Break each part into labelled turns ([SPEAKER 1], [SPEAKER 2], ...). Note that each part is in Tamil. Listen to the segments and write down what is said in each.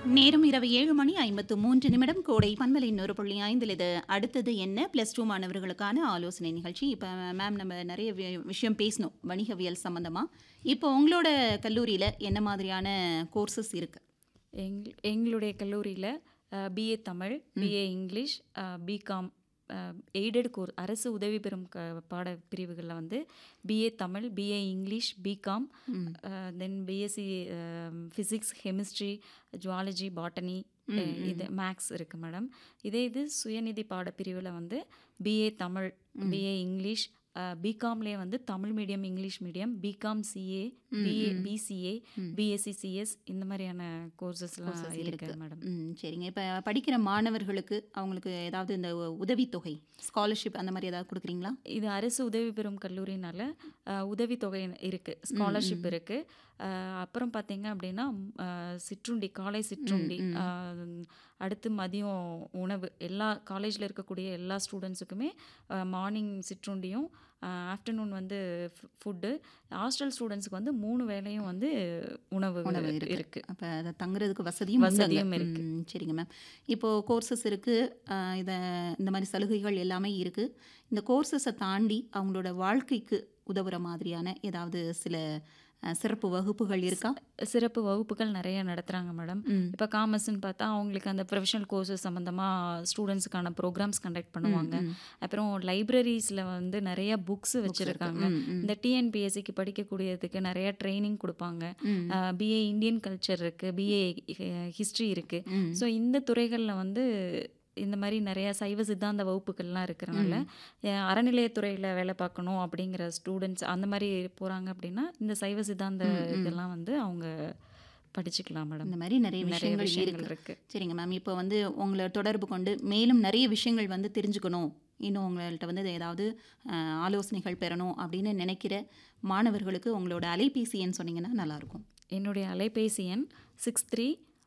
[SPEAKER 1] நேரம் இரவு ஏழு மணி ஐம்பத்து மூன்று நிமிடம் கோடை பண்பலை நூறு புள்ளி ஐந்தில் இது அடுத்தது என்ன ப்ளஸ் டூ மாணவர்களுக்கான ஆலோசனை நிகழ்ச்சி இப்போ மேம் நம்ம நிறைய வி- விஷயம் பேசணும் வணிகவியல் சம்மந்தமாக இப்போ உங்களோட கல்லூரியில் என்ன மாதிரியான கோர்சஸ் இருக்குது
[SPEAKER 2] எங் எங்களுடைய கல்லூரியில் BA Tamil BA English BCom aided course அரசு உதவி பெறும் க பாட பிரிவுகளில் வந்து BA Tamil BA English BCom then BSc physics chemistry zoology botany இது மேக்ஸ் இருக்குது மேடம் இதே இது சுயநிதி பாட பிரிவில் வந்து பிஏ தமிழ் பிஏ இங்கிலீஷ் பிகாம்லேயே வந்து Tamil medium English medium BCom CA BA BCA BSc CS இந்த மாதிரியான கோர்சஸ்லாம் இருக்குது மேடம்
[SPEAKER 1] ம் சரிங்க இப்போ படிக்கிற மாணவர்களுக்கு அவங்களுக்கு ஏதாவது இந்த உ- உதவித்தொகை ஸ்காலர்ஷிப் அந்த மாதிரி ஏதாவது கொடுக்குறீங்களா
[SPEAKER 2] இது அரசு உதவி பெறும் கல்லூரினால அஹ், உதவித்தொகை இருக்குது ஸ்காலர்ஷிப் இருக்குது அப்புறம் பார்த்தீங்க அப்படின்னா அஹ், சிற்றுண்டி காலை சிற்றுண்டி அஹ், அடுத்து மதியம் உணவு எல்லா காலேஜில் இருக்கக்கூடிய எல்லா ஸ்டூடெண்ட்ஸுக்குமே மார்னிங் சிற்றுண்டியும் ஆஃப்டர்நூன் வந்து ஃபுட்டு ஹாஸ்டல் ஸ்டூடெண்ட்ஸுக்கு வந்து மூணு வேளையும் வந்து உணவு
[SPEAKER 1] உணவு இருக்கு.
[SPEAKER 2] இருக்குது
[SPEAKER 1] அப்போ அதை தங்குறதுக்கு வசதியும் உண்டு அங்க.
[SPEAKER 2] வசதியும் இருக்கு.
[SPEAKER 1] ம், சரிங்க மேம் இப்போது கோர்சஸ் இருக்குது இதை இந்த மாதிரி சலுகைகள் எல்லாமே இருக்குது இந்த கோர்சஸை தாண்டி அவங்களோட வாழ்க்கைக்கு உதவுற மாதிரியான ஏதாவது சில அஹ், சிறப்பு வகுப்புகள் இருக்கா
[SPEAKER 2] சிறப்பு வகுப்புகள் நிறைய நடத்துகிறாங்க மேடம்
[SPEAKER 1] ம்.
[SPEAKER 2] இப்போ காமர்ஸ்னு பார்த்தா அவங்களுக்கு அந்த ப்ரொஃபஷனல் கோர்சஸ் சம்மந்தமாக ஸ்டூடெண்ட்ஸுக்கான ப்ரோக்ராம்ஸ் கண்டக்ட் பண்ணுவாங்க அப்புறம் லைப்ரரிஸில் வந்து நிறைய புக்ஸ் வச்சுருக்காங்க
[SPEAKER 1] ம், ம்.
[SPEAKER 2] இந்த டிஎன்பிஎஸ்சிக்கு படிக்கக்கூடியதுக்கு நிறைய ட்ரைனிங் கொடுப்பாங்க
[SPEAKER 1] ம்.
[SPEAKER 2] பிஏ இந்தியன் கல்ச்சர் இருக்குது பிஏ ஹிஸ்ட்ரி இருக்குது
[SPEAKER 1] ம்.
[SPEAKER 2] ஸோ இந்த துறைகளில் வந்து இந்த மாதிரி நிறைய சைவ சித்தாந்த வகுப்புகள்லாம் இருக்கிறனால அஹ் அறநிலையத்துறையில் வேலை பார்க்கணும் அப்படிங்கிற ஸ்டூடெண்ட்ஸ் அந்த மாதிரி போகிறாங்க அப்படின்னா இந்த சைவ சித்தாந்த இதெல்லாம் வந்து அவங்க படிச்சுக்கலாம் மேடம்
[SPEAKER 1] இந்த மாதிரி நிறைய
[SPEAKER 2] நிறைய
[SPEAKER 1] விஷயங்கள்
[SPEAKER 2] விஷயங்கள்
[SPEAKER 1] இருக்கு
[SPEAKER 2] இருக்கு
[SPEAKER 1] சரிங்க மேம் இப்போ வந்து உங்களை தொடர்பு கொண்டு மேலும் நிறைய விஷயங்கள் வந்து தெரிஞ்சுக்கணும் இன்னும் உங்கள்கிட்ட வந்து ஏதாவது அஹ், ஆலோசனைகள் பெறணும் அப்படின்னு நினைக்கிற மாணவர்களுக்கு உங்களோட அலைபேசி எண் சொன்னீங்கன்னா நல்லாயிருக்கும்
[SPEAKER 2] என்னுடைய அலைபேசி எண் six three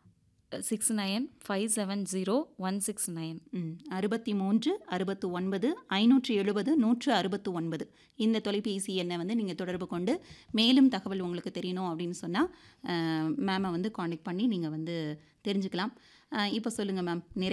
[SPEAKER 2] six nine five seven zero one six nine
[SPEAKER 1] ம் அறுபத்தி மூன்று அறுபத்து ஒன்பது ஐநூற்று எழுபது நூற்று அறுபத்து ஒன்பது இந்த தொலைபேசி எண்ணை வந்து நீங்கள் தொடர்பு கொண்டு மேலும் தகவல் உங்களுக்கு தெரியணும் அப்படின்னு சொன்னால் மேமை வந்து காண்டாக்ட் பண்ணி நீங்கள் வந்து தெரிஞ்சுக்கலாம் இப்போ சொல்லுங்கள் மேம் நிறைய